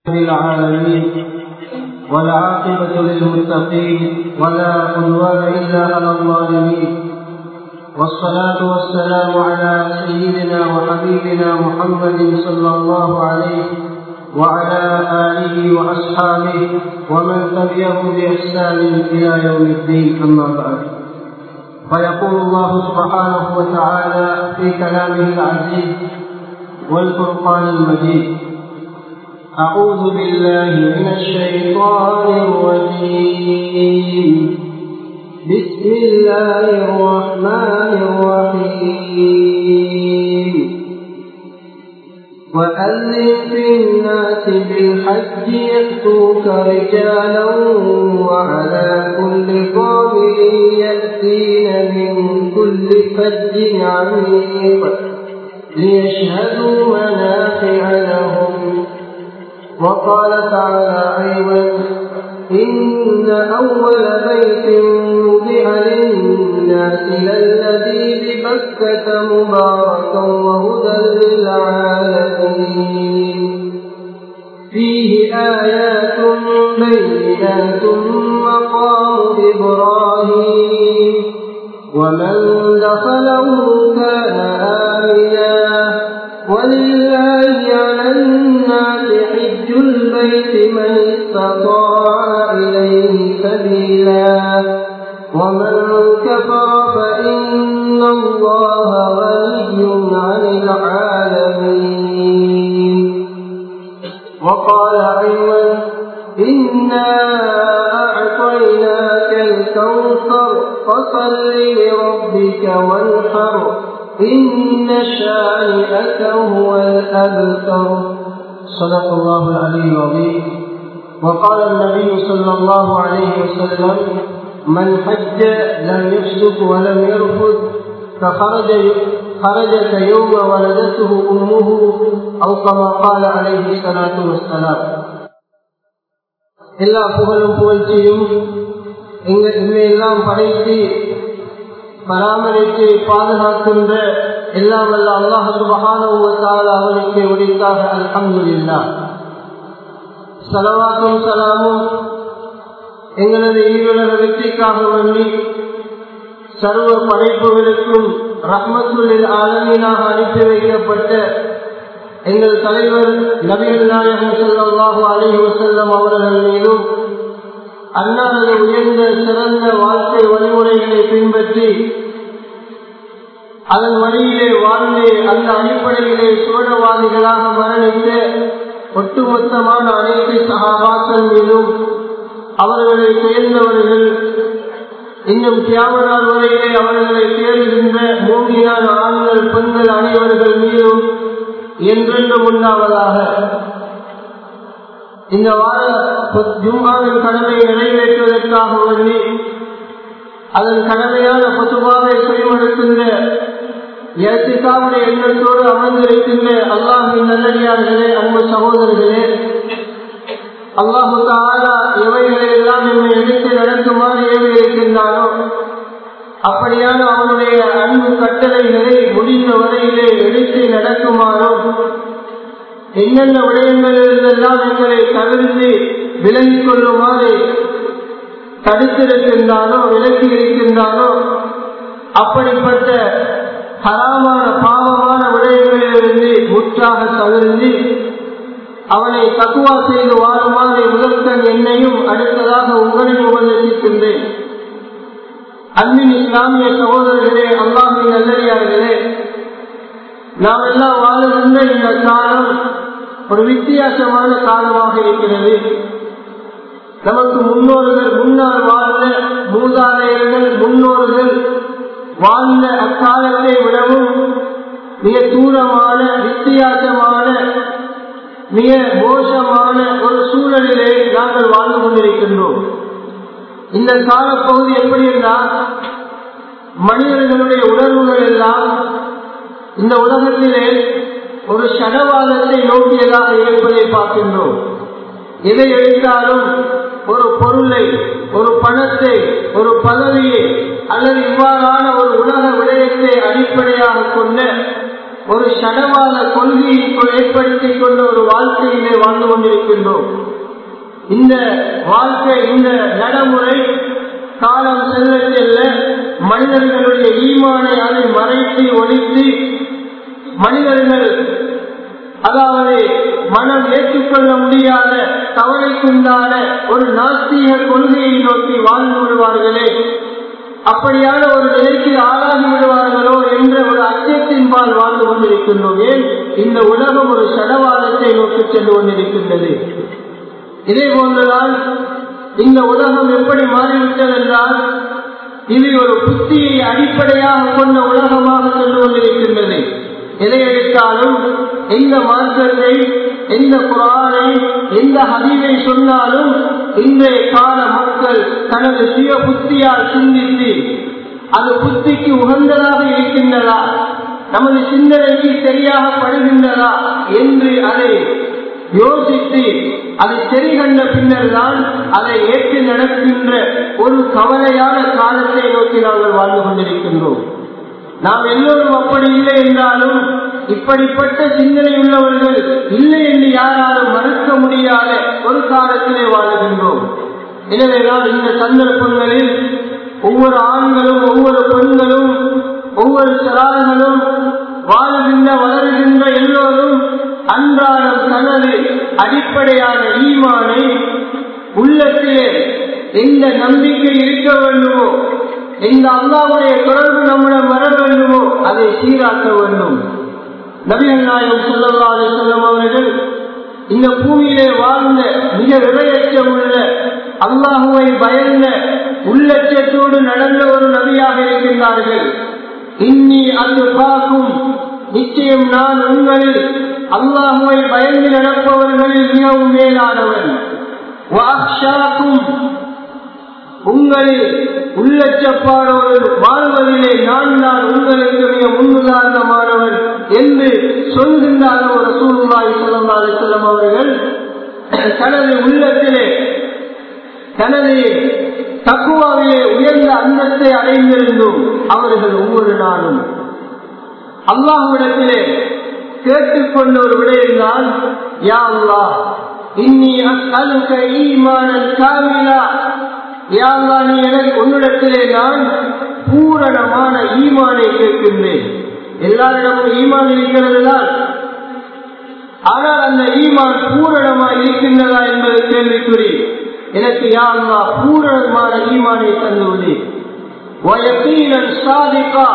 العالمين والعاقبة للمتقين ولا عدوان إلا على الظالمين والصلاة والسلام على سيدنا وحبيبنا محمد صلى الله عليه وعلى آله وأصحابه ومن تبعه بإحسان إلى يوم الدين أما بعد فيقول الله سبحانه وتعالى في كلامه العزيز والفرقان المجيد أعوذ بالله من الشيطان الرجيم بسم الله الرحمن الرحيم وأذن في الناس بالحج يأتوك رجالا وعلى كل ضامر يأتين من كل فج عميق ليشهدوا منافع لهم وقال تعالى أيضا إن أول بيت وضع للناس للذي ببكة مباركا وهدى للعالمين فيه آيات بينات مقام إبراهيم ومن دخله كان آمنا ولله على الناس حج البيت من استطاع إليه سبيلا ومن كفر فإن الله غني عن العالمين وقال أيضا إنا أعطيناك الكوثر فصل لربك وانحر إن شانئك هو الأبتر صدق الله العلي العظيم وقال النبي صلى الله عليه وسلم من حج لم يفسق ولم يرفض فخرج خرج كيوم ولدته أمه أو كما قال عليه الصلاة والسلام எல்லா புகழும் புகழ்ச்சியும் எல்லாம் படைத்து பராமரித்து பாதுகாக்கின்ற எல்லாம் வல்ல அல்லாஹ் சுபகான அவனுக்கு உரித்தாக அல்ஹம்துல்லா சலவாத்தும் சலாமும் எங்களது ஈருலக வெற்றிக்காக வேண்டி சர்வ படைப்புகளுக்கும் ரஹ்மத்துல்லில் ஆலமீனாக அனுப்பி வைக்கப்பட்ட எங்கள் தலைவர் நபிகள் நாயகம் செல்லாஹு அலஹி வசல்லம் அவர்கள் மீதும் அன்னாரது உயர்ந்த சிறந்த வாழ்க்கை வழிமுறைகளை பின்பற்றி அதன் வழியிலே வாழ்ந்து அந்த அடிப்படையிலே சோழவாதிகளாக மரணித்த ஒட்டுமொத்தமான அனைத்து சகாபாக்கள் மீதும் அவர்களை சேர்ந்தவர்கள் இன்னும் தியாகநாள் வரையிலே அவர்களை தேடுகின்ற மூமியான ஆண்கள் பெண்கள் அனைவர்கள் மீதும் என்றென்றும் உண்டாவதாக இந்த வார ஜும்மாவின் கடமையை நிறைவேற்றுவதற்காக வேண்டி அதன் கடமையான பசுபாவை செயல்படுத்துகின்ற இயற்கைக்காவுடைய எண்ணத்தோடு அமர்ந்திருக்கின்ற அல்லாஹின் நல்லடியார்களே அன்பு சகோதரர்களே அல்லாஹு தாரா எவைகளை எல்லாம் என்னை எடுத்து நடத்துமாறு ஏவி இருக்கின்றானோ அப்படியான அவனுடைய அன்பு கட்டளைகளை முடிந்த வரையிலே எடுத்து நடக்குமாறும் என்னென்ன விடயங்களிலிருந்தெல்லாம் எங்களை தவிர்த்து விலகிக் கொள்ளுமாறு தடுத்திருக்கின்றானோ விலக்கி இருக்கின்றானோ அப்படிப்பட்ட ஹராமான பாவமான விடயங்களிலிருந்து முற்றாக தவிர்த்து அவனை தக்குவா செய்து வாழுமாறு முதற்கண் என்னையும் அடுத்ததாக உங்களையும் உபதேசிக்கின்றேன் அன்பின் இஸ்லாமிய சகோதரர்களே அல்லாஹின் நல்லடியார்களே நாம் எல்லாம் வாழுகின்ற இந்த காலம் ஒரு வித்தியாசமான காலமாக இருக்கிறது நமக்கு முன்னோர்கள் முன்னால் வாழ்ந்த மூதாதையர்கள் முன்னோர்கள் வாழ்ந்த அக்காலத்தை விடவும் மிக தூரமான வித்தியாசமான மிக மோசமான ஒரு சூழலிலே நாங்கள் வாழ்ந்து கொண்டிருக்கின்றோம் இந்த காலப்பகுதி எப்படி என்றால் மனிதர்களுடைய உணர்வுகள் எல்லாம் இந்த உலகத்திலே ஒரு சடவாதத்தை நோக்கியதாக இருப்பதை பார்க்கின்றோம் எதை எடுத்தாலும் ஒரு பொருளை ஒரு பணத்தை ஒரு பதவியை அல்லது இவ்வாறான ஒரு உலக விடயத்தை அடிப்படையாக கொண்ட ஒரு சடவாத கொள்கையை ஏற்படுத்திக் கொண்ட ஒரு வாழ்க்கையிலே வாழ்ந்து கொண்டிருக்கின்றோம் இந்த வாழ்க்கை இந்த நடைமுறை காலம் செல்ல செல்ல மனிதர்களுடைய ஈமானை அதை மறைத்து ஒழித்து மனிதர்கள் அதாவது மனம் ஏற்றுக்கொள்ள முடியாத கவலைக்குண்டான ஒரு நாஸ்தீக கொள்கையை நோக்கி வாழ்ந்து விடுவார்களே அப்படியான ஒரு நிலைக்கு ஆளாகி விடுவார்களோ என்ற ஒரு அச்சத்தின்பால் வாழ்ந்து கொண்டிருக்கின்றோம் ஏன் இந்த உலகம் ஒரு சடவாதத்தை நோக்கி சென்று கொண்டிருக்கின்றது இதே போன்றுதான் இந்த உலகம் எப்படி மாறிவிட்டது என்றால் இது ஒரு புத்தியை அடிப்படையாக கொண்ட உலகமாக சென்று கொண்டிருக்கின்றது எதை எடுத்தாலும் எந்த மார்க்கத்தை எந்த குரானை எந்த ஹதீவை சொன்னாலும் இன்றைய கால மக்கள் தனது சுய புத்தியால் சிந்தித்து அது புத்திக்கு உகந்ததாக இருக்கின்றதா நமது சிந்தனைக்கு சரியாக படுகின்றதா என்று அதை யோசித்து அதை சரி கண்ட பின்னர் தான் அதை ஏற்று நடக்கின்ற ஒரு கவலையான காலத்தை நோக்கி நாங்கள் வாழ்ந்து கொண்டிருக்கின்றோம் நாம் எல்லோரும் அப்படி இல்லை என்றாலும் இப்படிப்பட்ட சிந்தனை உள்ளவர்கள் இல்லை என்று யாராலும் மறுக்க முடியாத ஒரு காலத்திலே வாழுகின்றோம் எனவேதான் இந்த சந்தர்ப்பங்களில் ஒவ்வொரு ஆண்களும் ஒவ்வொரு பெண்களும் ஒவ்வொரு சிறார்களும் வாழுகின்ற வளருகின்ற எல்லோரும் அன்றாடம் தனது அடிப்படையான ஈமானை உள்ளத்திலே எந்த நம்பிக்கை இருக்க வேண்டுமோ எந்த அல்லாவுடைய தொடர்பு நம்மிடம் வர வேண்டுமோ அதை சீராக்க வேண்டும் நபிகள் நாயகம் சொல்லல்லா செல்லும் அவர்கள் இந்த பூமியிலே வாழ்ந்த மிக விரையச்சம் உள்ள அல்லாஹுவை பயந்த உள்ளச்சத்தோடு நடந்த ஒரு நபியாக இருக்கின்றார்கள் இன்னி அது பார்க்கும் நிச்சயம் நான் உங்களில் அல்லாஹுவை பயந்து நடப்பவர்களில் மிகவும் மேலானவன் உங்களில் உள்ளச்சப்பாடோடு வாழ்வதிலே நான் தான் உங்களுக்கு மிக முன்னுதாரணமானவன் என்று சொல்கின்றார் ஒரு சூழ்நாய் சொல்லமாறு செல்லும் அவர்கள் தனது உள்ளத்திலே தனது தக்குவாவிலே உயர்ந்த அந்தத்தை அடைந்திருந்தும் அவர்கள் ஒவ்வொரு நாளும் அல்லாஹுவிடத்திலே கேட்டுக்கொண்ட ஒரு விடையில்தான் யா அல்லா இன்னி அஸ்அலுக ஈமானன் காமிலா யா அல்லா நீ எனக்கு உன்னிடத்திலே நான் பூரணமான ஈமானை கேட்கின்றேன் எல்லாரிடமும் ஈமான் இருக்கிறது தான் ஆனால் அந்த ஈமான் பூரணமா இருக்கின்றதா என்பது கேள்விக்குறி எனக்கு யாருமா பூரணமான ஈமானை தந்துவிடு சாதிக்கா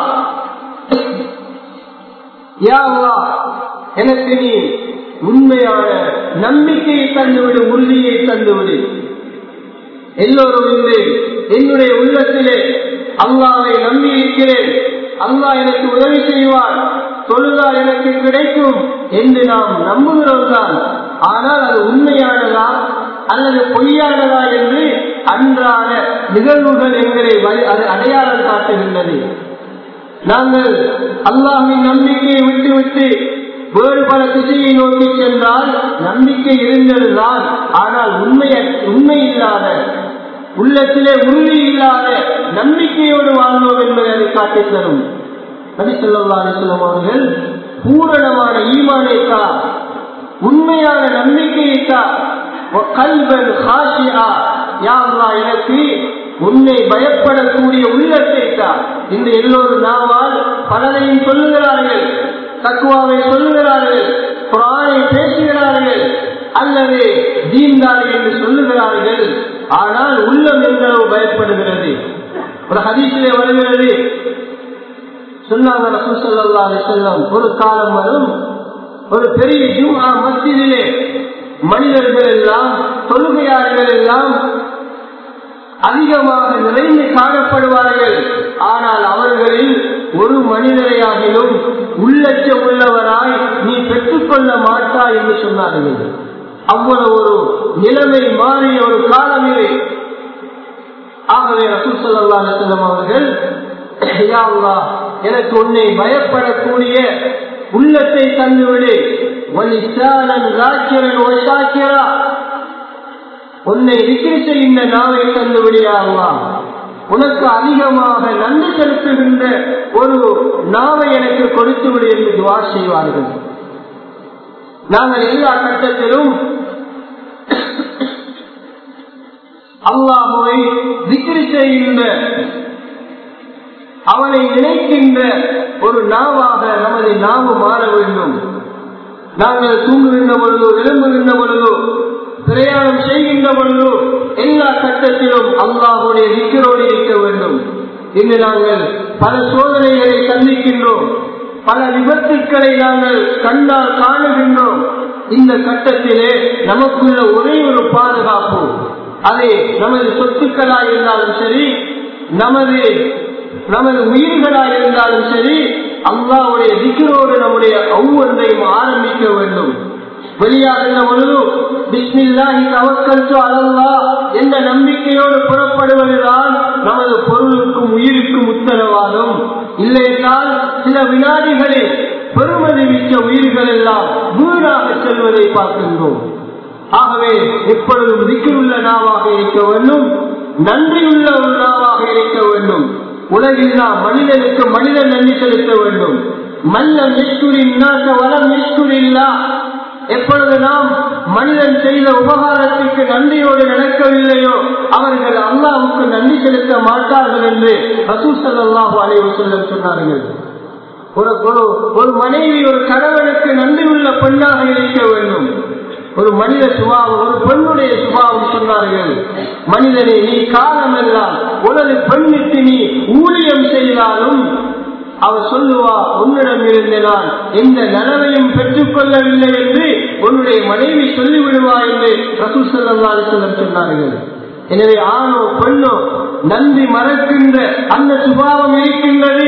யாவா எனக்கு நீ உண்மையான நம்பிக்கையை தந்துவிடு உறுதியை தந்துவிடு எல்லோரும் இன்று என்னுடைய உள்ளத்திலே அல்லாவை நம்பி இருக்கிறேன் அல்லாஹ் எனக்கு உதவி செய்வார் தொழுதா எனக்கு கிடைக்கும் என்று நாம் நம்புகிறோம் தான் ஆனால் அது உண்மையானதா அல்லது பொய்யானதா என்று அன்றாட நிகழ்வுகள் எங்களை அது அடையாளம் காட்டுகின்றது நாங்கள் அல்லாஹின் நம்பிக்கையை விட்டுவிட்டு வேறு பல திசையை நோக்கி சென்றால் நம்பிக்கை இருந்ததுதான் ஆனால் உண்மை உண்மை இல்லாத உள்ளத்திலே உறுதி இல்லாத நம்பிக்கையோடு வாழ்ந்தோம் என்பதை அது காட்டித் தரும் நபி சொல்லா அலிஸ்லாம் அவர்கள் பூரணமான ஈமானைக்கா உண்மையான நம்பிக்கையைக்கா கல்வன் ஹாஷியா யாருலா எனக்கு உன்னை பயப்படக்கூடிய உள்ளத்தைக்கா இந்த எல்லோரும் நாமால் பலரையும் சொல்லுகிறார்கள் தக்குவாவை சொல்லுகிறார்கள் குரானை பேசுகிறார்கள் அல்லது தீன்தாரி என்று சொல்லுகிறார்கள் ஆனால் உள்ளம் எந்தளவு பயப்படுகிறது ஒரு ஹதீசிலே வருகிறது சொன்னாங்க ரசூசல்லா செல்லம் ஒரு காலம் வரும் ஒரு பெரிய ஜூமா மத்தியிலே மனிதர்கள் எல்லாம் தொழுகையாளர்கள் எல்லாம் அதிகமாக நிறைந்து காணப்படுவார்கள் ஆனால் அவர்களில் ஒரு மனிதரையாகிலும் உள்ளச்ச உள்ளவராய் நீ பெற்றுக்கொள்ள மாட்டாய் என்று சொன்னார்கள் அவ்வளவு ஒரு நிலைமை மாறிய ஒரு காலம் இது ஆகவே ரசூல் சல்லா செல்லம் அவர்கள் எனக்கு உன்னை பயப்படக்கூடிய உள்ளத்தை தந்துவிடு உன்னை விக்கிரி செய்கின்ற நாவை தந்து விடியாவா உனக்கு அதிகமாக நன்றி செலுத்துகின்ற ஒரு நாவை எனக்கு கொடுத்து விடு என்று துவா செய்வார்கள் நாங்கள் எல்லா கட்டத்திலும் அல்லாஹுவை விக்கிரி செய்கின்ற அவனை நினைக்கின்ற ஒரு நாவாக நமது நாவு மாற வேண்டும் நாங்கள் தூங்குகின்ற பொழுதோ விரும்புகின்ற பொழுதோ பிரயாணம் செய்கின்ற பொழுதோ எல்லா கட்டத்திலும் அல்லாஹுடைய விக்கரோடு இருக்க வேண்டும் இன்று நாங்கள் பல சோதனைகளை சந்திக்கின்றோம் பல விபத்துக்களை நாங்கள் கண்டால் காணுகின்றோம் இந்த கட்டத்திலே நமக்குள்ள ஒரே ஒரு பாதுகாப்பு அது நமது சொத்துக்களாய் இருந்தாலும் சரி நமது நமது உயிர்களாய் இருந்தாலும் சரி அல்லாவுடைய திக்கரோடு நம்முடைய ஒவ்வொன்றையும் ஆரம்பிக்க வேண்டும் வெளியாகின்ற பொழுது பிஸ்மில்லாஹி தவக்கல்து அலல்லா என்ற நம்பிக்கையோடு புறப்படுவதுதான் நமது பொருளுக்கும் உயிருக்கும் உத்தரவாதம் இல்லையென்றால் சில வினாடிகளில் பெருமதி மிக்க உயிர்கள் எல்லாம் வீணாக செல்வதை பார்க்கின்றோம் ஆகவே எப்பொழுதும் திக்கிலுள்ள நாவாக இருக்க வேண்டும் நன்றியுள்ள ஒரு நாவாக இருக்க வேண்டும் உலகில் நாம் மனிதனுக்கு மனிதன் நன்றி செலுத்த வேண்டும் மல்லம் நிஷ்குரின் வளம் நிஷ்குரில்லா எப்பொழுது நாம் மனிதன் செய்த உபகாரத்திற்கு நன்றியோடு நடக்கவில்லையோ அவர்கள் அல்லாவுக்கு நன்றி செலுத்த மாட்டார்கள் என்று ரசூசல்லாஹு அலைவு செல்லம் சொன்னார்கள் ஒரு ஒரு மனைவி ஒரு கணவனுக்கு நன்றி உள்ள பெண்ணாக இருக்க வேண்டும் ஒரு மனித சுபாவம் ஒரு பெண்ணுடைய சுபாவம் சொன்னார்கள் மனிதனை நீ காலமெல்லாம் உனது பெண்ணுக்கு நீ ஊழியம் செய்தாலும் அவர் சொல்லுவா உன்னிடம் இருந்து நான் எந்த நலவையும் பெற்றுக் கொள்ளவில்லை என்று உன்னுடைய மனைவி சொல்லிவிடுவா என்று ரசூசல்லாசலம் சொன்னார்கள் எனவே ஆணோ பெண்ணோ நன்றி மறக்கின்ற அந்த சுபாவம் இருக்கின்றது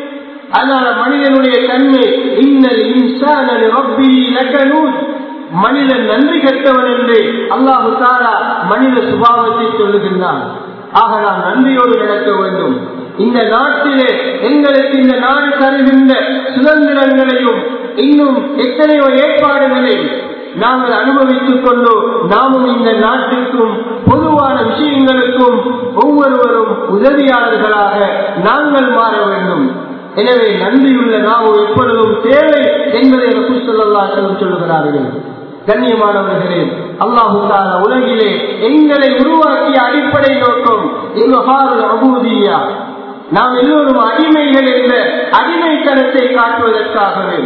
அதனால மனிதனுடைய தன்மை இன்னல் இன்சான ரப்பி லக்கனூன் மனிதன் நன்றி கெட்டவன் என்று அல்லாஹு தாரா மனித சுபாவத்தை சொல்லுகின்றான் ஆக நாம் நன்றியோடு நடக்க வேண்டும் இந்த நாட்டிலே எங்களுக்கு இந்த நாடு தருகின்ற சுதந்திரங்களையும் இன்னும் எத்தனையோ ஏற்பாடுகளை நாங்கள் அனுபவித்துக் கொண்டு நாமும் இந்த நாட்டுக்கும் பொதுவான விஷயங்களுக்கும் ஒவ்வொருவரும் உதவியாளர்களாக நாங்கள் மாற வேண்டும் எனவே நன்றியுள்ள நாம் எப்பொழுதும் தேவை என்பதை ரசூசல்லாசலம் சொல்லுகிறார்கள் கண்ணியமானவர்களே அல்லாஹு உலகிலே எங்களை உருவாக்கிய அடிப்படை நோக்கம் அபூதியா நாம் எல்லோரும் அடிமைகள் என்ற அடிமைத்தனத்தை காட்டுவதற்காகவே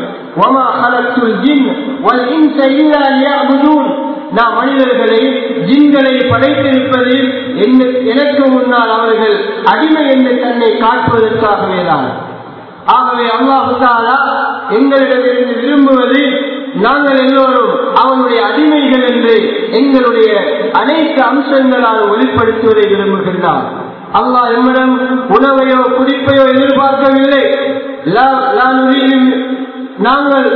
நாம் மனிதர்களை ஜின்களை படைத்திருப்பது எனக்கு முன்னால் அவர்கள் அடிமை என்று தன்னை காட்டுவதற்காகவே தான் ஆகவே அல்லாஹாலா எங்களிடமிருந்து விரும்புவது நாங்கள் எல்லோரும் அவனுடைய அடிமைகள் என்று எங்களுடைய அனைத்து அம்சங்களால் வெளிப்படுத்துவதை விரும்புகின்றார் அல்லாஹ் எம்மிடம் உணவையோ குடிப்பையோ எதிர்பார்க்கவில்லை நாங்கள்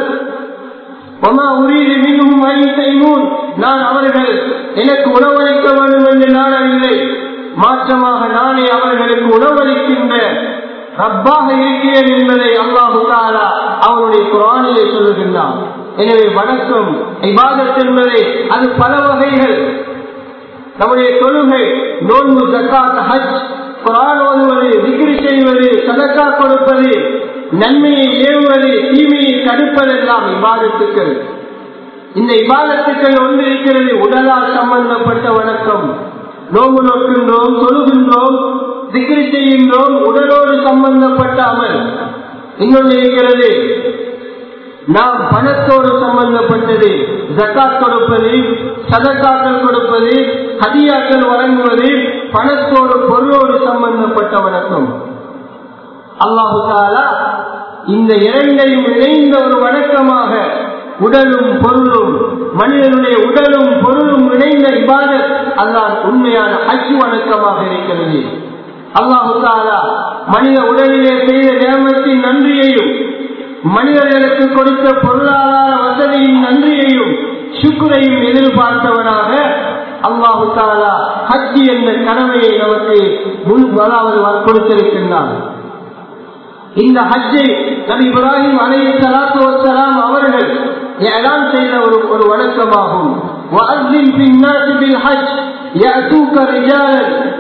நான் அவர்கள் எனக்கு உணவளிக்க வேண்டும் என்று நாடவில்லை மாற்றமாக நானே அவர்களுக்கு உணவளிக்கின்ற ரப்பாக இருக்கிறேன் என்பதை அல்லாஹு தாலா அவனுடைய குரானிலே சொல்லுகின்றான் எனவே வணக்கம் இபாதத் என்பது அது பல வகைகள் நம்முடைய தொழுகை நோன்பு ஜக்காத் ஹஜ் குரான் ஓதுவது விக்ரி செய்வது சதக்கா கொடுப்பது நன்மையை ஏவுவது தீமையை தடுப்பதெல்லாம் இபாதத்துக்கள் இந்த இபாதத்துக்கள் ஒன்று இருக்கிறது உடலால் சம்பந்தப்பட்ட வணக்கம் நோம்பு நோக்கின்றோம் தொழுகின்றோம் திக்ரி செய்கின்றோம் உடலோடு சம்பந்தப்பட்ட அமல் இன்னொன்று இருக்கிறது நாம் பணத்தோடு சம்பந்தப்பட்டது ஜக்காத் கொடுப்பது சதக்காக்கள் கொடுப்பது ஹதியாக்கள் வழங்குவது பணத்தோடு பொருளோடு சம்பந்தப்பட்ட வணக்கம் அல்லாஹு தாலா இந்த இரண்டையும் இணைந்த ஒரு வணக்கமாக உடலும் பொருளும் மனிதனுடைய உடலும் பொருளும் இணைந்த இபாதத் அதுதான் உண்மையான ஹஜ் வணக்கமாக இருக்கிறது அல்லாஹு தாலா மனித உடலிலே செய்த நேமத்தின் நன்றியையும் மனிதர்களுக்கு கொடுத்த பொருளாதார வசதியின் நன்றியையும் சுக்குரையும் எதிர்பார்த்தவனாக அல்லாஹு தாலா ஹஜ் என்ற கடமையை நமக்கு முன் அதாவது கொடுத்திருக்கின்றான் இந்த ஹஜ்ஜை நபி இப்ராஹிம் அலை சலாத்து வசலாம் அவர்கள் ஏழாம் செய்த ஒரு ஒரு வணக்கமாகும் وأذن في الناس بالحج يأتوك رجالا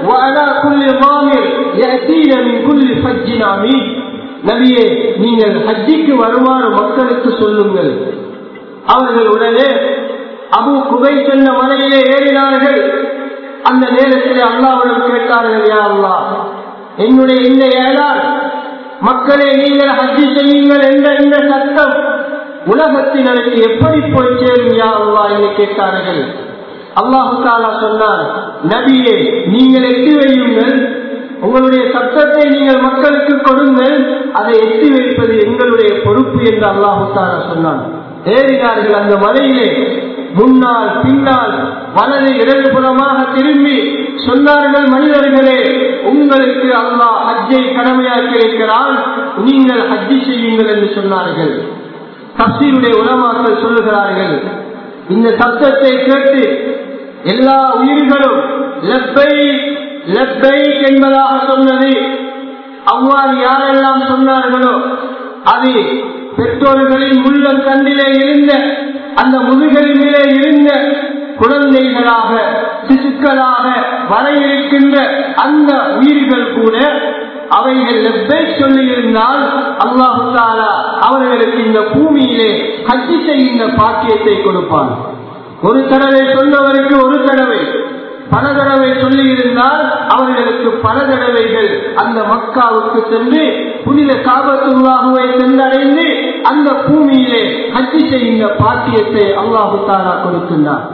وعلى كل ضامر يأتين من كل فج عميق நபியே நீங்கள் ஹஜ்ஜிக்கு வருமாறு மக்களுக்கு சொல்லுங்கள் அவர்கள் உடனே அபு குபை சென்ற மலையிலே ஏறினார்கள் அந்த நேரத்தில் அல்லாவிடம் கேட்டார்கள் யா அல்லா என்னுடைய இந்த ஏழால் மக்களே நீங்கள் ஹஜ்ஜி செய்யுங்கள் என்ற இந்த சட்டம் உலகத்தினருக்கு எப்படி போய் சேரும் யா அல்லா என்று கேட்டார்கள் அல்லாஹு தாலா சொன்னார் நபியே நீங்கள் எட்டி வையுங்கள் உங்களுடைய சத்தத்தை நீங்கள் மக்களுக்கு கொடுங்கள் அதை எட்டி வைப்பது எங்களுடைய பொறுப்பு என்று அல்லாஹு தாலா சொன்னான் ஏறினார்கள் அந்த மலையிலே முன்னால் பின்னால் வலது இடதுபுறமாக திரும்பி சொன்னார்கள் மனிதர்களே உங்களுக்கு அல்லாஹ் ஹஜ்ஜை கடமையாக்கி இருக்கிறால் நீங்கள் ஹஜ்ஜி செய்யுங்கள் என்று சொன்னார்கள் தப்சீருடைய உலமாக்கள் சொல்லுகிறார்கள் இந்த சத்தத்தை கேட்டு எல்லா உயிர்களும் லெப்பை லெப்பை என்பதாக சொன்னது அவ்வாறு யாரெல்லாம் சொன்னார்களோ அது பெற்றோர்களின் உள்ளம் கண்டிலே இருந்த அந்த முதுகலிலே இருந்த குழந்தைகளாக சிசுக்களாக வர இருக்கின்ற அந்த உயிர்கள் கூட அவைகள் லெப்பை சொல்லி இருந்தால் அல்லாஹு தாலா அவர்களுக்கு இந்த பூமியிலே ஹஜ்ஜி செய்கின்ற பாக்கியத்தை கொடுப்பான் ஒரு தடவை சொன்னவருக்கு ஒரு தடவை பல தடவை சொல்லி இருந்தால் அவர்களுக்கு பல தடவைகள் அந்த மக்காவுக்கு சென்று புனித காபத்துள்ளாகுவை சென்றடைந்து அந்த பூமியிலே ஹஜ்ஜி செய்கின்ற பாக்கியத்தை அல்லாஹு தாலா கொடுக்கின்றார்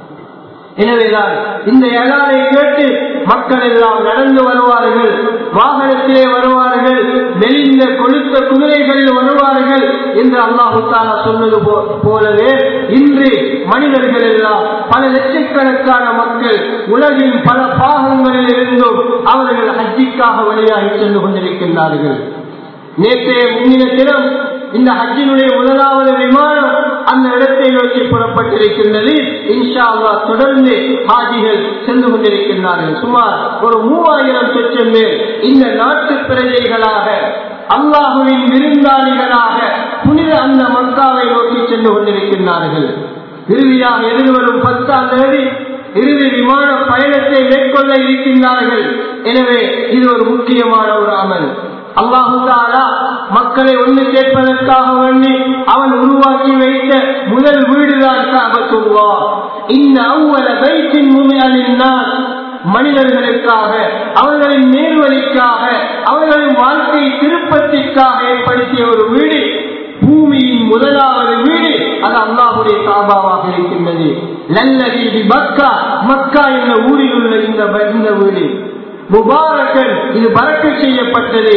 எனவேதான் இந்த எழாரை கேட்டு மக்கள் எல்லாம் நடந்து வருவார்கள் வாகனத்திலே வருவார்கள் மெலிந்த கொளுத்த குதிரைகளில் வருவார்கள் என்று அல்லாஹு தாலா சொன்னது போலவே இன்று மனிதர்கள் எல்லாம் பல லட்சக்கணக்கான மக்கள் உலகின் பல பாகங்களில் இருந்தும் அவர்கள் ஹஜ்ஜிக்காக வழியாகி சென்று கொண்டிருக்கின்றார்கள் நேற்றைய முன்னின தினம் இந்த ஹஜ்ஜினுடைய முதலாவது விமானம் அந்த இடத்தை நோக்கி புறப்பட்டிருக்கின்றது இன்ஷா அல்லா தொடர்ந்து ஹாஜிகள் சென்று கொண்டிருக்கின்றார்கள் சுமார் ஒரு மூவாயிரம் சொச்சம் பேர் இந்த நாட்டு பிரஜைகளாக அல்லாஹுவின் விருந்தாளிகளாக புனித அந்த மக்காவை நோக்கி சென்று கொண்டிருக்கின்றார்கள் இறுதியாக எதிர்வரும் பத்தாம் தேதி இறுதி விமான பயணத்தை மேற்கொள்ள இருக்கின்றார்கள் எனவே இது ஒரு முக்கியமான ஒரு அமல் அல்லாஹு தாலா மக்களை ஒன்று கேட்பதற்காக வேண்டி அவன் உருவாக்கி வைத்த முதல் வீடுதான் காபத்துல்லா இந்த அவ்வள பைத்தின் முமியலின் மனிதர்களுக்காக அவர்களின் நேர்வழிக்காக அவர்களின் வாழ்க்கை திருப்பத்திற்காக ஏற்படுத்திய ஒரு வீடு பூமியின் முதலாவது வீடு அது அல்லாஹுடைய காபாவாக இருக்கின்றது லல்லதி மக்கா மக்கா என்ற ஊரில் உள்ள இந்த இந்த வீடு முபாரக்கன் இது பறக்க செய்யப்பட்டது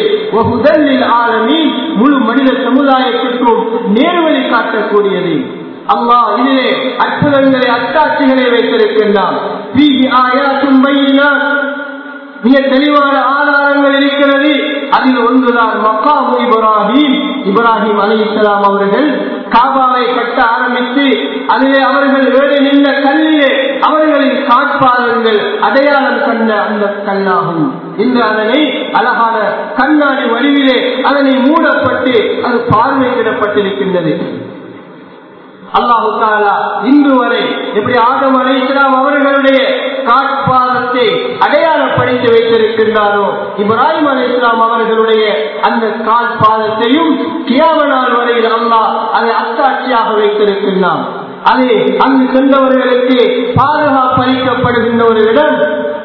ஆலமி முழு மனித சமுதாயத்திற்கும் நேர்வழி காட்டக்கூடியது அல்லாஹ் இதிலே அற்புதங்களை அத்தாட்சிகளை வைத்திருக்கின்றான் மிக தெளிவான ஆதாரங்கள் இருக்கிறது அதில் ஒன்றுதான் மக்காமு இப்ராஹிம் இப்ராஹிம் அலி இஸ்லாம் அவர்கள் காபாவை கட்ட ஆரம்பித்து அதிலே அவர்கள் ஏறி நின்ற கல்லிலே அவர்களின் காட்பாதங்கள் அடையாளம் கண்ட அந்த கல்லாகும் இன்று அதனை அழகான கண்ணாடி வடிவிலே அதனை மூடப்பட்டு அது பார்வையிடப்பட்டிருக்கின்றது அல்லாஹு தாலா இன்று வரை எப்படி ஆதம் அலை இஸ்லாம் அவர்களுடைய காட்பாதத்தை அடையாளப்படுத்தி வைத்திருக்கின்றாரோ இப்ராஹிம் அலி இஸ்லாம் அவர்களுடைய அந்த காட்பாதத்தையும் கியாம நாள் வரையில் அல்லாஹ் அதை அத்தாட்சியாக வைத்திருக்கின்றான் அது அங்கு சென்றவர்களுக்கு பாதுகாப்பு அளிக்கப்படுகின்ற ஒரு இடம்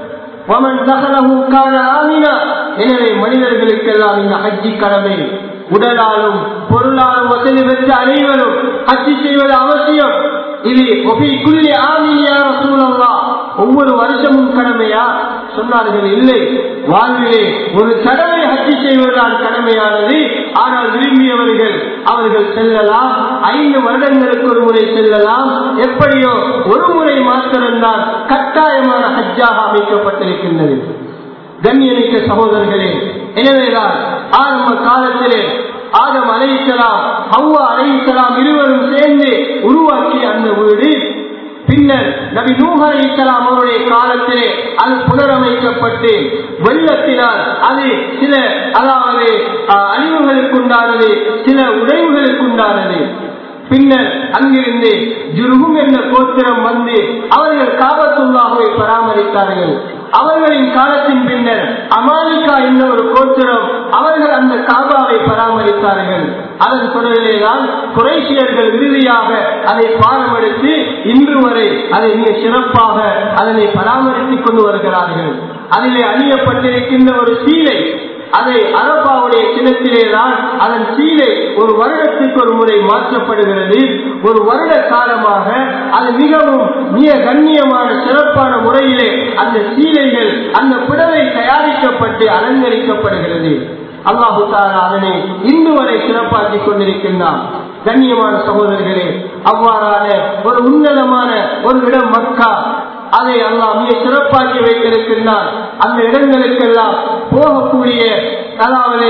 எனவே மனிதர்களுக்கெல்லாம் இந்த ஹஜ்ஜி கடமை உடலாலும் பொருளாலும் வசதி பெற்ற அனைவரும் ஹஜ்ஜி செய்வது அவசியம் இது ஒபிக்குள்ளே ஆமியார சூழல்லா ஒவ்வொரு வருஷமும் கடமையா சொன்னார்கள் இல்லை வாழ்விலே ஒரு தடவை ஹஜ்ஜி செய்வதுதான் கடமையானது ஆனால் விரும்பியவர்கள் அவர்கள் செல்லலாம் ஐந்து வருடங்களுக்கு ஒரு முறை செல்லலாம் எப்படியோ ஒரு முறை மாத்திரம்தான் கட்டாயமான ஹஜ்ஜாக அமைக்கப்பட்டிருக்கின்றது கண்ணியமிக்க சகோதரர்களே எனவேதான் ஆரம்ப காலத்திலே ஆதம் அலைசலாம் ஹவ்வா அலைசலாம் இருவரும் சேர்ந்து உருவாக்கிய அந்த வீடு பின்னர் நபி நூஹ் அலைசலாம் அவருடைய காலத்திலே அது புனரமைக்கப்பட்டு வெள்ளத்தினால் அது சில அதாவது அழிவுகளுக்குண்டானது சில உடைவுகளுக்குண்டானது பின்னர் அங்கிருந்து ஜுருகும் என்ற கோத்திரம் வந்து அவர்கள் காபத்துள்ளாகவே பராமரித்தார்கள் அவர்களின் காலத்தின் பின்னர் அமாலிகா என்ற ஒரு கோத்திரம் அவர்கள் அந்த காபாவை பராமரித்தார்கள் அதன் தொடரிலேதான் குறைசியர்கள் இறுதியாக அதை பாரமெடுத்து இன்று வரை அதை மிக சிறப்பாக அதனை பராமரித்துக் கொண்டு வருகிறார்கள் அதிலே அணியப்பட்டிருக்கின்ற ஒரு சீலை அதை அரபாவுடைய சின்னத்திலேதான் அதன் சீலை ஒரு வருடத்துக்கு ஒரு முறை மாற்றப்படுகிறது ஒரு வருட காலமாக அது மிகவும் மிக கண்ணியமான சிறப்பான முறையிலே அந்த சீலைகள் அந்த புடவை தயாரிக்கப்பட்டு அலங்கரிக்கப்படுகிறது அல்லாஹு தாலா அதனை இன்று வரை சிறப்பாக்கிக் கொண்டிருக்கின்றான் கண்ணியமான சகோதரர்களே அவ்வாறான ஒரு உன்னதமான ஒரு இடம் மக்கா அதை அல்லாஹ் மிக சிறப்பாக்கி வைத்திருக்கின்றான் அந்த இடங்களுக்கெல்லாம் போகக்கூடிய அதாவது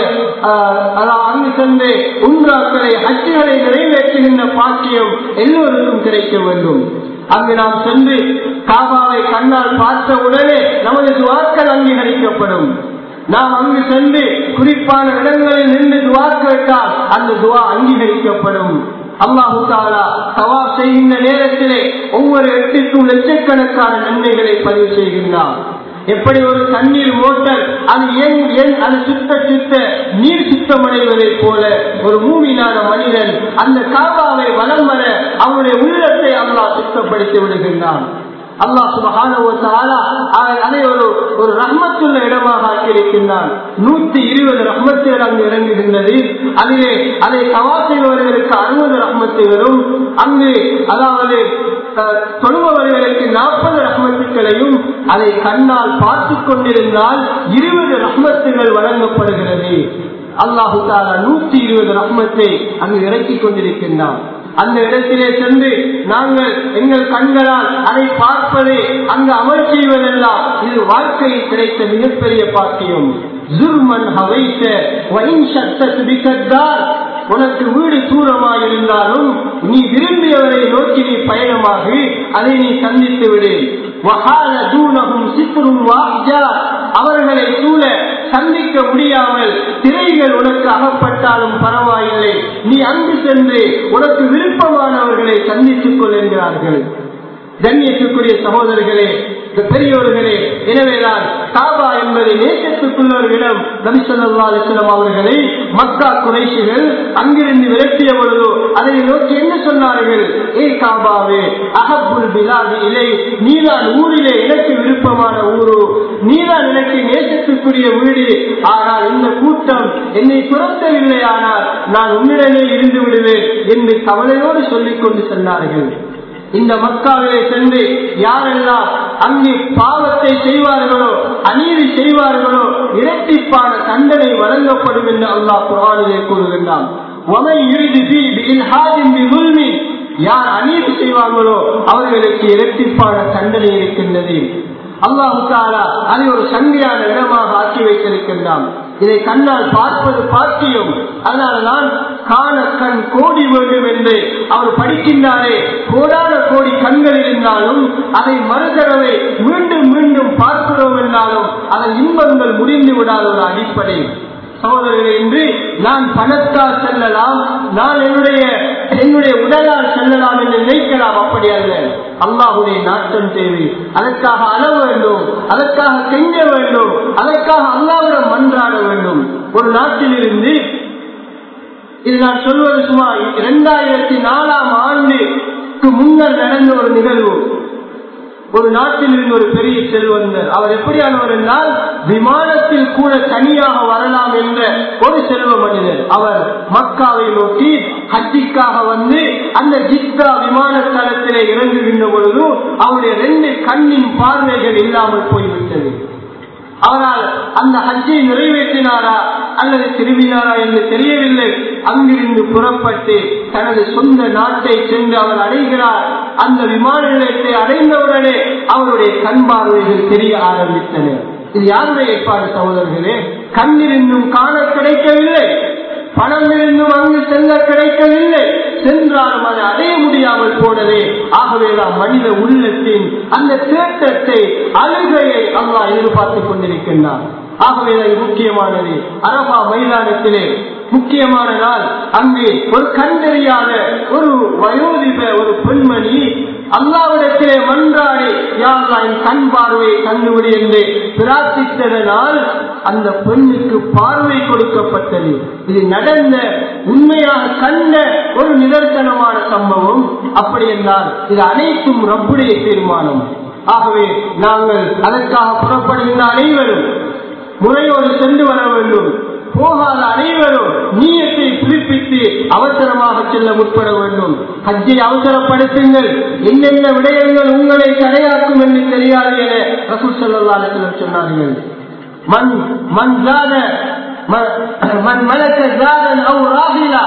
அதாவது அங்கு சென்று உன்றாக்களை ஹஜ்ஜுகளை நிறைவேற்றுகின்ற பாக்கியம் எல்லோருக்கும் கிடைக்க வேண்டும் அங்கு நாம் சென்று காபாவை கண்ணால் பார்த்த உடனே நமது துவாக்கள் அங்கீகரிக்கப்படும் நாம் அங்கு சென்று குறிப்பான இடங்களில் நின்று துவா கேட்டால் அந்த துவா அங்கீகரிக்கப்படும் அல்லாஹு தாலா தவா செய்கின்ற நேரத்திலே ஒவ்வொரு எட்டுக்கும் லட்சக்கணக்கான நன்மைகளை பதிவு செய்கின்றான் எப்படி ஒரு தண்ணீர் மோட்டர் அது ஏன் ஏன் அது சுத்த சுத்த நீர் சுத்தமடைவதைப் போல ஒரு மூமினான மனிதன் அந்த காபாவை வலம் வர அவனுடைய உள்ளத்தை அல்லாஹ் சுத்தப்படுத்தி விடுகின்றான் அல்லாஹ் சுபகான அதை ஒரு ஒரு ரஹ்மத்துள்ள இடமாக ஆக்கியிருக்கின்றான் நூத்தி இருபது ரஹ்மத்துகள் அங்கு இறங்குகின்றது அதிலே அதை கவா செய்பவர்களுக்கு அறுபது ரஹ்மத்துகளும் அங்கு அதாவது தொழுபவர்களுக்கு நாற்பது ரஹ்மத்துக்களையும் அதை கண்ணால் பார்த்து கொண்டிருந்தால் இருபது ரஹ்மத்துகள் வழங்கப்படுகிறது அல்லாஹு தாலா நூத்தி இருபது ரஹ்மத்தை அங்கு இறக்கிக் கொண்டிருக்கின்றான் அந்த இடத்திலே சென்று நாங்கள் எங்கள் கண்களால் அதை பார்ப்பது அங்கு அமல் செய்வதெல்லாம் இது வாழ்க்கையில் கிடைத்த மிகப்பெரிய பாக்கியம் ஜுர்மன் ஹவைத்த வைன் சத்தர் உனக்கு வீடு தூரமாக இருந்தாலும் நீ விரும்பியவரை நோக்கி நீ பயணமாகி அதை நீ சந்தித்து விடு வகால தூணகும் சித்தரும் வாஜா அவர்களை சூழ சந்திக்க முடியாமல் திரைகள் உனக்கு அகப்பட்டாலும் பரவாயில்லை நீ அங்கு சென்று உனக்கு விருப்பமானவர்களை சந்தித்துக் கொள் என்கிறார்கள் கண்ணியத்துக்குரிய சகோதரர்களே பெரியோர்களே எனவேதான் காபா என்பதை நேசத்துக்குள்ளவர்களிடம் நபிசல்லா அலிஸ்லாம் அவர்களை மக்கா குறைசிகள் அங்கிருந்து விரட்டிய பொழுது அதை நோக்கி என்ன சொன்னார்கள் ஏ காபாவே அகப்புல் பிலாதி இலை நீதான் ஊரிலே எனக்கு விருப்பமான ஊரு நீதான் எனக்கு நேசத்துக்குரிய வீடு ஆனால் இந்த கூட்டம் என்னை துரத்தவில்லை ஆனால் நான் உன்னிடமே இருந்து விடுவேன் என்று கவலையோடு சொல்லிக் கொண்டு சென்றார்கள் இந்த மக்காவிலே சென்று யாரெல்லாம் அங்கு பாவத்தை செய்வார்களோ அநீதி செய்வார்களோ இரட்டிப்பான தண்டனை வழங்கப்படும் என்று அல்லாஹ் குரானிலே கூறுகின்றான் யார் அநீதி செய்வார்களோ அவர்களுக்கு இரட்டிப்பான தண்டனை இருக்கின்றது அல்லாஹு தாலா அதை ஒரு சங்கையான இடமாக ஆக்கி வைத்திருக்கின்றான் இதை கண்ணால் பார்ப்பது பாக்கியம் அதனால்தான் காண கண் கோடி வேண்டும் என்று அவர் படிக்கின்றாரே கோடான கோடி கண்கள் இருந்தாலும் அதை மறுதடவை மீண்டும் மீண்டும் பார்க்கிறோம் என்றாலும் அதன் இன்பங்கள் முடிந்து விடாத ஒரு அடிப்படை சகோதரர்களே இன்று நான் பணத்தால் செல்லலாம் நான் என்னுடைய என்னுடைய உடலால் செல்லலாம் என்று நினைக்கலாம் அப்படி அல்ல அல்லாஹுடைய நாட்டம் தேவை அதற்காக அழ வேண்டும் அதற்காக கெஞ்ச வேண்டும் அதற்காக அல்லாவிடம் மன்றாட வேண்டும் ஒரு நாட்டிலிருந்து இது நான் சொல்வது சுமார் இரண்டாயிரத்தி நாலாம் ஆண்டுக்கு முன்னர் நடந்த ஒரு நிகழ்வு ஒரு நாட்டில் இருந்து ஒரு பெரிய செல்வந்தர் அவர் எப்படியானவர் என்றால் விமானத்தில் கூட தனியாக வரலாம் என்ற ஒரு செல்வ மனிதர் அவர் மக்காவை நோக்கி ஹஜ்ஜிக்காக வந்து அந்த ஜித்தா விமான தளத்திலே இறங்குகின்ற பொழுது அவருடைய ரெண்டு கண்ணின் பார்வைகள் இல்லாமல் போய்விட்டது அவரால் அந்த ஹஜ்ஜை நிறைவேற்றினாரா அல்லது திரும்பினாரா என்று தெரியவில்லை அங்கிருந்து புறப்பட்டு தனது சொந்த நாட்டை சென்று அவர் அடைகிறார் அந்த விமான நிலையத்தை அடைந்தவுடனே அவருடைய கண் பார்வைகள் தெரிய ஆரம்பித்தன இது யாருடைய ஏற்பாடு சகோதரர்களே கண்ணிருந்தும் காண கிடைக்கவில்லை பணம் இருந்தும் அங்கு செல்ல கிடைக்கவில்லை சென்றாலும் அதை அடைய முடியாமல் போனதே ஆகவேதான் மனித உள்ளத்தின் அந்த தேட்டத்தை அழுகையை அல்லா எதிர்பார்த்துக் கொண்டிருக்கின்றான் ஆகவே இது முக்கியமானது அரபா மைதானத்திலே முக்கியமான நாள் அங்கு ஒரு கண்டறியாத ஒரு வயோதிப ஒரு பெண்மணி அல்லாவிடத்திலே மன்றாடி யாரெல்லாம் என் கண் பார்வையை கண்டுவிடு என்று பிரார்த்தித்ததனால் அந்த பெண்ணுக்கு பார்வை கொடுக்கப்பட்டது இது நடந்த உண்மையாக கண்ட ஒரு நிதர்சனமான சம்பவம் அப்படி என்றால் இது அனைத்தும் ரப்புடைய தீர்மானம் ஆகவே நாங்கள் அதற்காக புறப்படுகின்ற அனைவரும் முறையோடு சென்று வர வேண்டும் போகாத அனைவரும் நீயத்தை புதுப்பித்து அவசரமாக செல்ல முற்பட வேண்டும் ஹஜ்ஜை அவசரப்படுத்துங்கள் என்னென்ன விடயங்கள் உங்களை தடையாக்கும் என்று தெரியாது என ரசூல் சல்லாஹ் சொன்னார்கள் மண் மண் ஜாத மண் மலக்க ஜாதன் அவ் ராகிலா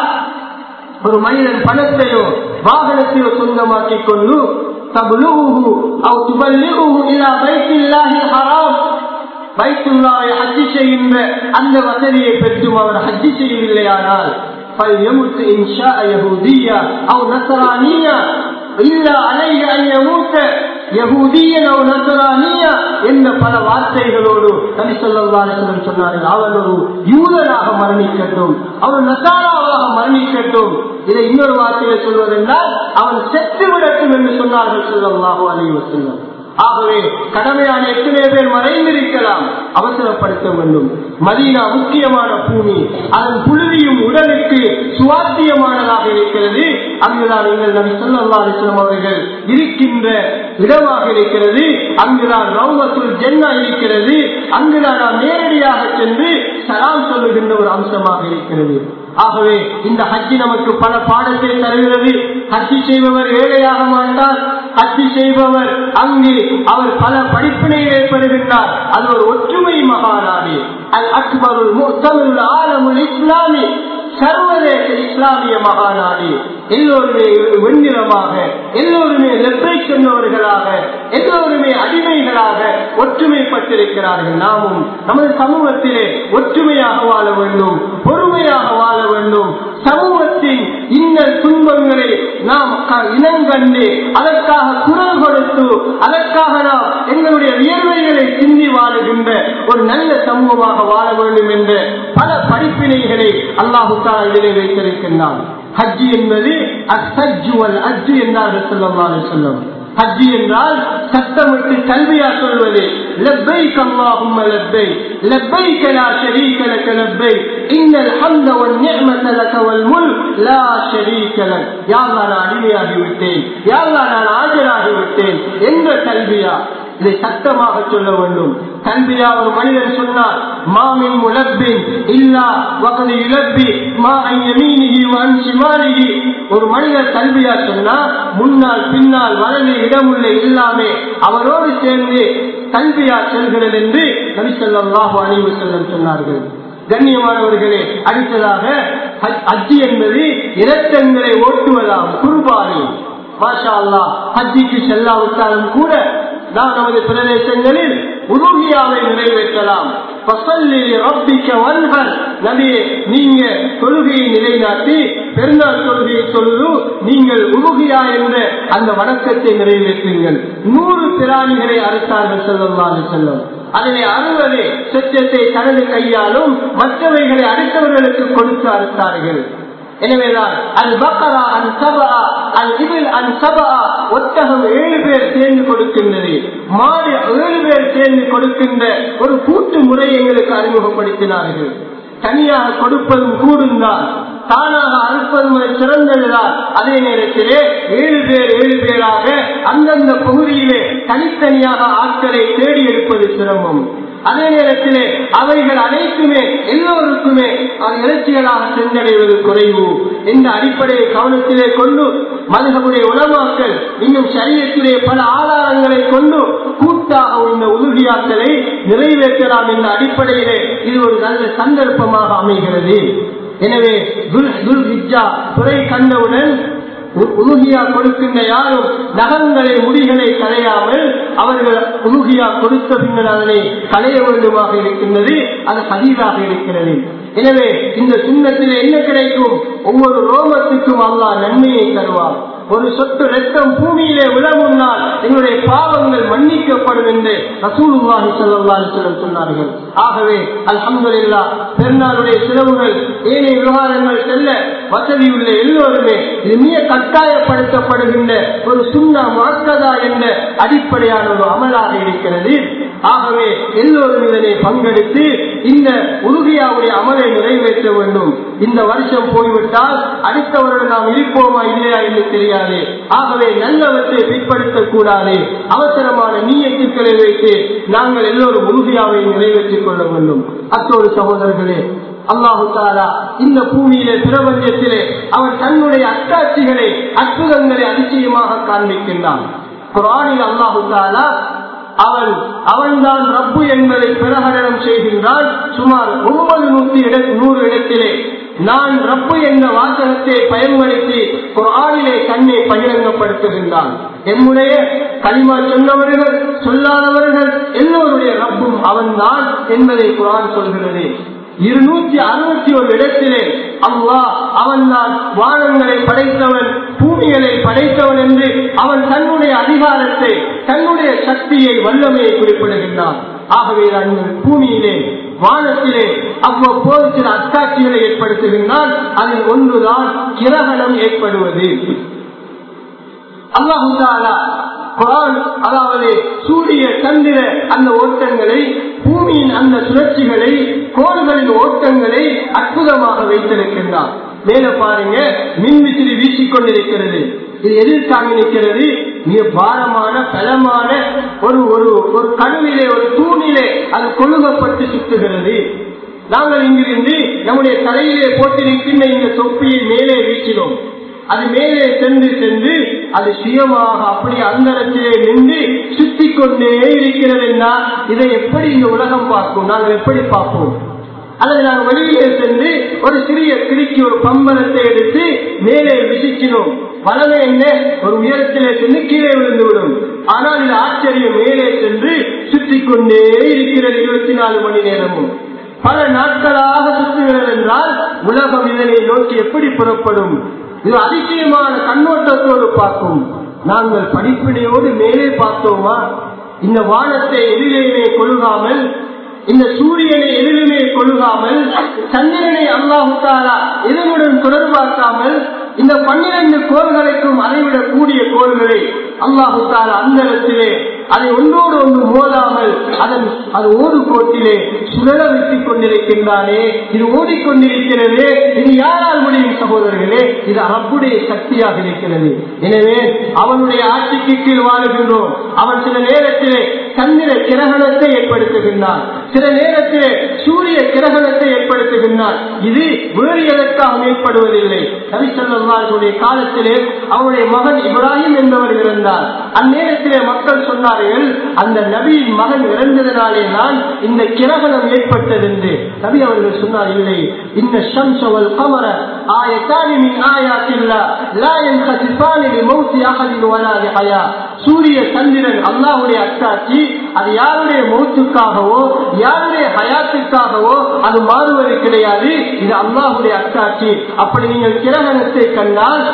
ஒரு மனிதன் பணத்தையோ வாகனத்தையோ சொந்தமாக்கிக் கொண்டு தபுலுஹு அவ் துபல்லிஹு இலா பைத்தில்லாஹி ஹராம் பைத்துல்லாவை ஹஜ்ஜி செய்கின்ற அந்த வசதியை பெற்றும் அவர் ஹஜ்ஜி செய்யவில்லையானால் فليمت إن شاء يهوديا أو نصرانيا إلا عليه أن يموت யகூதியன் அவ் நசரானியா என்ற பல வார்த்தைகளோடு நபி சொல்லி சொன்னார்கள் அவன் ஒரு யூதனாக மரணிக்கட்டும் அவன் நசாராவாக மரணிக்கட்டும் இதை இன்னொரு வார்த்தையை சொல்வதென்றால் அவன் செத்து விடட்டும் என்று சொன்னார்கள் சொல்லல்லாஹோ அலைவ செல்லம் ஆகவே கடமையான எத்தனை பேர் மறைந்திருக்கலாம் அவசரப்படுத்த வேண்டும் மதீனா முக்கியமான பூமி அதன் புழுதியும் உடலுக்கு சுவாத்தியமானதாக இருக்கிறது அங்குதான் எங்கள் நபி சொல்லா அலிஸ்லாம் அவர்கள் இருக்கின்ற இடமாக இருக்கிறது அங்குதான் ரவுமத்துல் ஜென்னா இருக்கிறது அங்குதான் நாம் நேரடியாக சென்று சலாம் சொல்லுகின்ற ஒரு அம்சமாக இருக்கிறது ஆகவே இந்த ஹஜ்ஜி நமக்கு பல பாடத்தை தருகிறது ஹஜ்ஜி செய்பவர் ஏழையாக மாட்டார் ஹஜ்ஜி செய்பவர் அங்கு அவர் பல படிப்பினைகளை பெறுகின்றார் அது ஒரு ஒற்றுமை மகாநாடு அல் அக்பருல் முத்தமிழ் ஆலமுல் இஸ்லாமி சர்வதேச இஸ்லாமிய மகாநாடு எல்லோருமே வெண்ணிறமாக எல்லோருமே லெப்பை சொன்னவர்களாக எல்லோருமே அடிமைகளாக ஒற்றுமைப்பட்டிருக்கிறார்கள் நாமும் நமது சமூகத்திலே ஒற்றுமையாக வாழ வேண்டும் பொறுமையாக வாழ வேண்டும் சமூகத்தின் இன்னல் துன்பங்களை நாம் இனங்கண்டு அதற்காக குரல் கொடுத்து அதற்காக நாம் எங்களுடைய வியர்வைகளை சிந்தி வாழுகின்ற ஒரு நல்ல சமூகமாக வாழ வேண்டும் என்ற பல படிப்பினைகளை அல்லாஹு தாலா இதிலே வைத்திருக்கின்றான் ஹஜ்ஜி என்பது அசஜ்ஜுவல் அஜ்ஜு என்றார்கள் சொல்லவாறு சொல்லும் ஹஜ்ஜி என்றால் சத்தமிட்டு கல்வியா சொல்வது لبيك اللهم لبيك لبيك لا شريك لك لبيك إن الحمد والنعمة لك والملك لا شريك لك يا الله நான் அடிமையாகி விட்டேன் யா அல்லாஹ் நான் ஆஜராகி விட்டேன் என்ற கல்வியா இதை சத்தமாக சொல்ல வேண்டும் கல்வியா ஒரு மனிதன் சொன்னார் மாமின் முலப்பின் இல்லா வகதி இழப்பி மா ஐயமீனிகி வன் சிமாலிகி ஒரு மனிதர் கல்வியா சொன்னா முன்னால் பின்னால் வலது இடமுள்ள இல்லாமே அவரோடு சேர்ந்து கல்வியா செல்கிறது என்று நபிசல்லாஹு அணிவு செல்லம் சொன்னார்கள் கண்ணியமானவர்களே அடுத்ததாக அஜி என்பது இரத்தங்களை ஓட்டுவதாகும் குருபானி மாஷா அல்லா ஹஜ்ஜிக்கு செல்லாவிட்டாலும் கூட நாம் நமது பிரதேசங்களில் உருகியாவை நிறைவேற்றலாம் நீங்க தொழுகையை நிலைநாட்டி பெருநாள் தொழுகையை சொல்லுது நீங்கள் உருகியா என்ற அந்த வணக்கத்தை நிறைவேற்றுங்கள் நூறு பிராணிகளை அறுத்தார்கள் செல்லும் செல்லும் அதிலே அறுவதை சத்தியத்தை தனது கையாலும் மற்றவைகளை அடுத்தவர்களுக்கு கொடுத்து அறுத்தார்கள் எனவேதான் அல் பக்கரா அல் சபா அல் இதில் அல் சபா ஒட்டகம் ஏழு பேர் சேர்ந்து கொடுக்கின்றது மாடு ஏழு பேர் சேர்ந்து கொடுக்கின்ற ஒரு கூட்டு முறை எங்களுக்கு அறிமுகப்படுத்தினார்கள் தனியாக கொடுப்பதும் கூடுந்தான் தானாக அறுப்பதும் சிறந்ததுதான் அதே நேரத்திலே ஏழு பேர் ஏழு பேராக அந்தந்த பகுதியிலே தனித்தனியாக ஆட்களை தேடி எடுப்பது சிரமம் அதே நேரத்திலே அவைகள் அனைத்துமே எல்லோருக்குமே இறைச்சிகளாக சென்றடைவது குறைவு இந்த அடிப்படையை கவனத்திலே கொண்டு மதுகமுடைய உணவாக்கள் இன்னும் சரியத்திலே பல ஆதாரங்களை கொண்டு கூட்டாக இந்த உறுதியாக்களை நிறைவேற்றலாம் என்ற அடிப்படையிலே இது ஒரு நல்ல சந்தர்ப்பமாக அமைகிறது எனவே துறை கண்டவுடன் உருகியா கொடுக்கின்ற யாரும் நகங்களை முடிகளை களையாமல் அவர்கள் உருகியா கொடுத்த பின்னர் அதனை களைய வேண்டுமாக இருக்கின்றது அது பதிவாக இருக்கிறது எனவே இந்த சுண்ணத்தில் என்ன கிடைக்கும் ஒவ்வொரு ரோமத்துக்கும் அல்லா நன்மையை தருவார் ஒரு சொட்டு ரத்தம் பூமியிலே விழ முன்னால் எங்களுடைய பாவங்கள் மன்னிக்கப்படும் வசூலிக்கப்படும் என்று ரசூலுல்லாஹி ஸல்லல்லாஹு அலைஹி வஸல்லம் சொன்னார்கள் ஆகவே அல்ஹம்துலில்லாஹ் பெருநாளுடைய செலவுகள் ஏனைய விவகாரங்கள் செல்ல வசதியுள்ள எல்லோருமே இது மிக கட்டாயப்படுத்தப்படுகின்ற ஒரு சுண்ணா மாக்கதா என்ற அடிப்படையான ஒரு அமலாக இருக்கிறது ஆகவே எல்லோரும் இதனை பங்கெடுத்து இந்த உறுதியாவுடைய அமலை நிறைவேற்ற வேண்டும் இந்த வருஷம் போய்விட்டால் அடுத்த வருடம் நாம் இருப்போமா இல்லையா என்று தெரியாது ஆகவே நல்லவற்றை பிற்படுத்தக் கூடாது அவசரமான நீயத்துக்களை வைத்து நாங்கள் எல்லோரும் உறுதியாவை நிறைவேற்றிக் கொள்ள வேண்டும் அத்தோடு சகோதரர்களே அல்லாஹு தாலா இந்த பூமியிலே பிரபஞ்சத்திலே அவன் தன்னுடைய அத்தாட்சிகளை அற்புதங்களை அதிசயமாக காண்பிக்கின்றான் குரானில் அல்லாஹு தாலா அவன் அவன்தான் ரப்பு என்பதை பிரகடனம் செய்கின்றான் சுமார் ஒன்பது நூத்தி நூறு இடத்திலே நான் ரப்பு என்ற வாசகத்தை பயன்படுத்தி குரானிலே தன்னை பகிரங்கப்படுத்துகின்றான் எம்முடைய களிமா சொன்னவர்கள் சொல்லாதவர்கள் எல்லோருடைய ரப்பும் அவன்தான் என்பதை குரான் சொல்கிறது இருநூற்றி அறுபத்தி ஒரு இடத்திலே அவ்வா அவன் தான் வானங்களை படைத்தவன் பூமிகளை படைத்தவன் என்று அவன் தன்னுடைய அதிகாரத்தை தன்னுடைய சக்தியை வல்லமையை குறிப்பிடுகின்றான் ஆகவே நான் பூமியிலே வானத்திலே அவ்வப்போது சில அத்தாட்சிகளை ஏற்படுத்துகின்றான் அதில் ஒன்றுதான் கிரகணம் ஏற்படுவது அல்லாஹு குரான் அதாவது சூரிய சந்திர அந்த ஓட்டங்களை பூமியின் அந்த சுழற்சிகளை கோள்களின் ஓட்டங்களை அற்புதமாக வைத்திருக்கின்றார் மேல பாருங்க மின்விசிறி வீசிக்கொண்டிருக்கிறது இது எதிர்த்தாங்க நிற்கிறது மிக பாரமான பலமான ஒரு ஒரு ஒரு கனவிலே ஒரு தூணிலே அது கொழுகப்பட்டு சுத்துகிறது நாங்கள் இங்கிருந்து நம்முடைய தலையிலே போட்டிருக்கின்ற இந்த தொப்பியை மேலே வீசினோம் அது மேலே சென்று சென்று அது சுயமாக அப்படி அந்தரத்திலே நின்று சுத்தி கொண்டே இருக்கிறது என்றால் இதை எப்படி இந்த உலகம் பார்க்கும் நாங்கள் எப்படி பார்ப்போம் அல்லது நாங்கள் வெளியிலே சென்று ஒரு சிறிய கிருக்கி ஒரு பம்பரத்தை எடுத்து மேலே விசிச்சினோம் வளமே என்ன ஒரு உயரத்திலே சென்று கீழே விழுந்து விடும் ஆனால் இது ஆச்சரியம் மேலே சென்று சுற்றி கொண்டே இருக்கிறது இருபத்தி நாலு மணி நேரமும் பல நாட்களாக சுற்றுகிறது என்றால் உலகம் இதனை நோக்கி எப்படி புறப்படும் இது அதிசயமான கண்ணோட்டத்தோடு பார்க்கும் நாங்கள் படிப்பினையோடு மேலே பார்த்தோமா இந்த வானத்தை எதிரிலே கொள்காமல் இந்த சூரியனை எதிலுமே கொள்காமல் சந்திரனை அல்லாஹுத்தாரா எதனுடன் தொடர்பாக்காமல் இந்த பன்னிரண்டு கோள்களுக்கும் அதைவிடக் கூடிய கோள்களை அல்லாஹுத்தாரா அந்த இடத்திலே அதை ஒன்றோடு ஒன்று மோதாமல் அதன் அது ஓடு கோட்டிலே சுழல வைத்துக் கொண்டிருக்கின்றானே இது ஓடிக்கொண்டிருக்கிறது இது யாரால் முடியும் சகோதரர்களே இது ரப்புடைய சக்தியாக இருக்கிறது எனவே அவனுடைய ஆட்சிக்கு கீழ் வாழுகின்றோம் அவன் சில நேரத்திலே சந்திர கிரகணத்தை ஏற்படுத்துகின்றான் சில நேரத்திலே சூரிய கிரகணத்தை ஏற்படுத்துகின்றான் இது வேறு எதற்காக ஏற்படுவதில்லை நபிசல்லாருடைய காலத்திலே அவருடைய மகன் இப்ராஹிம் என்பவர் இருந்தார் அந்நேரத்திலே மக்கள் சொன்னார்கள் அந்த நபியின் மகன் இறந்ததனாலே தான் இந்த கிரகணம் ஏற்பட்டது என்று நபி அவர்கள் சொன்னார் இல்லை இந்த ஷம்சவல் கமர ஆயத்தானின் ஆயாத்தில்லா லா ينخسفان لموت احد ولا لحياه சூரிய சந்திரன் அல்லாஹுடைய அத்தாட்சி அது யாருடைய மௌத்துக்காகவோ யாருடைய ஹயாத்துக்காகவோ அது மாறுவது கிடையாது இது அல்லாஹுடைய அத்தாட்சி அப்படி நீங்கள் கிரகணத்தை கண்டால்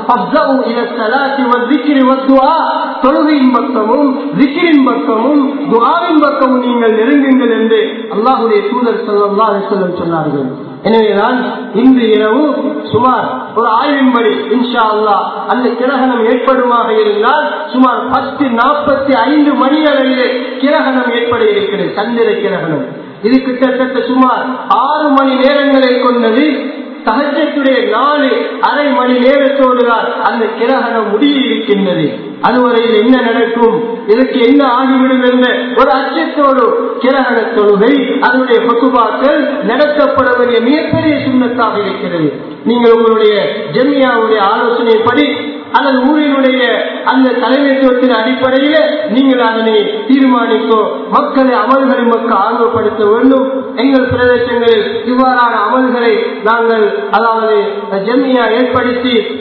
தொழுகையின் பக்கமும் விக்கிரின் பக்கமும் துவாவின் பக்கமும் நீங்கள் நெருங்குங்கள் என்று அல்லாஹுடைய தூதர் சொல்லம் சொன்னார்கள் எனவேதான் இன்று இரவு சுமார் ஒரு ஆய்வின்படி இன்ஷா அல்லா அந்த கிரகணம் ஏற்படுமாக இருந்தால் சுமார் பத்து நாற்பத்தி ஐந்து மணி அளவிலே கிரகணம் ஏற்பட இருக்கிறது சந்திர கிரகணம் இது கிட்டத்தட்ட சுமார் ஆறு மணி நேரங்களை கொண்டது சகஜத்துடைய நாலு அரை மணி நேரத்தோடு தான் அந்த கிரகணம் முடிய இருக்கின்றது அதுவரையில் என்ன நடக்கும் இதற்கு என்ன ஆகிவிடும் என்ற ஒரு அச்சத்தோடு கிரகண தொழுகை அதனுடைய பொதுபாக்கள் நடத்தப்பட வேண்டிய மிகப்பெரிய சுண்ணத்தாக இருக்கிறது நீங்கள் உங்களுடைய ஜெமியாவுடைய ஆலோசனைப்படி அல்லது ஊரினுடைய அந்த தலைமைத்துவத்தின் அடிப்படையில நீங்கள் அதனை தீர்மானிக்கோ மக்களை அமல்களின் மக்கள் ஆர்வப்படுத்த வேண்டும் எங்கள் பிரதேசங்களில் இவ்வாறான அமல்களை நாங்கள் அதாவது ஜெமியா ஏற்படுத்தி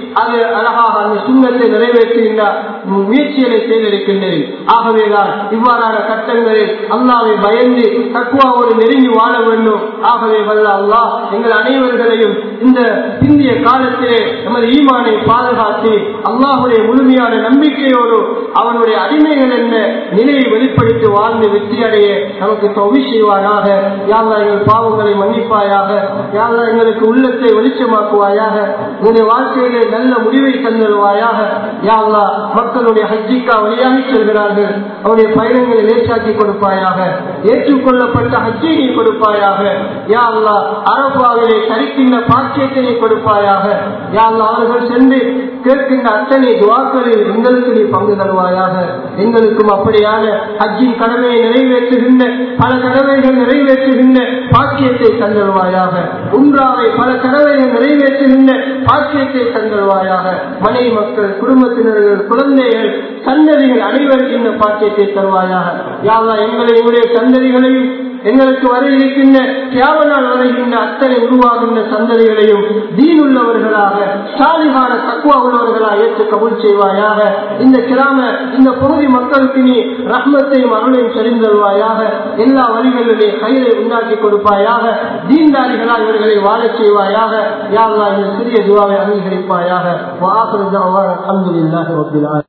அது அழகாக அந்த சுண்ணத்தை நிறைவேற்றுகின்ற முயற்சிகளை செய்திருக்கின்றேன் ஆகவேதான் இவ்வாறான கட்டங்களில் அல்லாவை பயந்து தக்குவாவோடு நெருங்கி வாழ வேண்டும் ஆகவே வல்ல அல்லாஹ் எங்கள் அனைவர்களையும் இந்த இந்திய காலத்திலே நமது ஈமானை பாதுகாத்து அல்லாஹுடைய முழுமையான நம்பிக்கையோடு அவனுடைய அடிமைகள் என்ன நிலையை வெளிப்படுத்தி வாழ்ந்து வெற்றி அடைய நமக்கு தொகை செய்வானாக யாரா எங்கள் பாவங்களை மன்னிப்பாயாக யாரா எங்களுக்கு உள்ளத்தை வெளிச்சமாக்குவாயாக எங்களுடைய வாழ்க்கையிலே நல்ல முடிவை தந்தருவாயாக யாரா மக்களுடைய ஹஜ்ஜிக்கா வழியாக செல்கிறார்கள் அவருடைய பயணங்களை லேசாக்கி கொடுப்பாயாக ஏற்றுக்கொள்ளப்பட்ட ஹஜ்ஜை நீ கொடுப்பாயாக யா அல்லா அரபாவிலே தரிக்கின்ற பாக்கியத்தை நீ கொடுப்பாயாக யா அல்லா அவர்கள் சென்று கேட்கின்ற அத்தனை துவாக்களில் எங்களுக்கு நீ பங்கு தருவாயாக எங்களுக்கும் அப்படியான ஹஜ்ஜின் கடமையை நிறைவேற்றுகின்ற பல கடமைகள் நிறைவேற்றுகின்ற பாக்கியத்தை தந்தருவாயாக உம்ராவை பல கடமைகள் நிறைவேற்றுகின்ற பாக்கியத்தை தந்தருவாயாக மனைவி மக்கள் குடும்பத்தினர்கள் குழந்தைகள் சந்ததிகள் அனைவருக்கும் இந்த பாக்கியத்தை தருவாயாக யாவா எங்களை எங்களுடைய சந்ததிகளையும் எங்களுக்கு வர இருக்கின்ற கேவனால் வருகின்ற அத்தனை உருவாகின்ற சந்ததிகளையும் தீனுள்ளவர்களாக சாலிகான தக்குவா உள்ளவர்களாக ஏற்று கபூல் செய்வாயாக இந்த கிராம இந்த பகுதி மக்களுக்கு நீ ரஹ்மத்தையும் அருளையும் செறிந்தல்வாயாக எல்லா வழிகளிலே கையை உண்டாக்கி கொடுப்பாயாக தீன்தாரிகளாக இவர்களை வாழச் செய்வாயாக யாவா இந்த சிறிய துவாவை அங்கீகரிப்பாயாக வாசல் அலமதுல்லாஹி ரபில்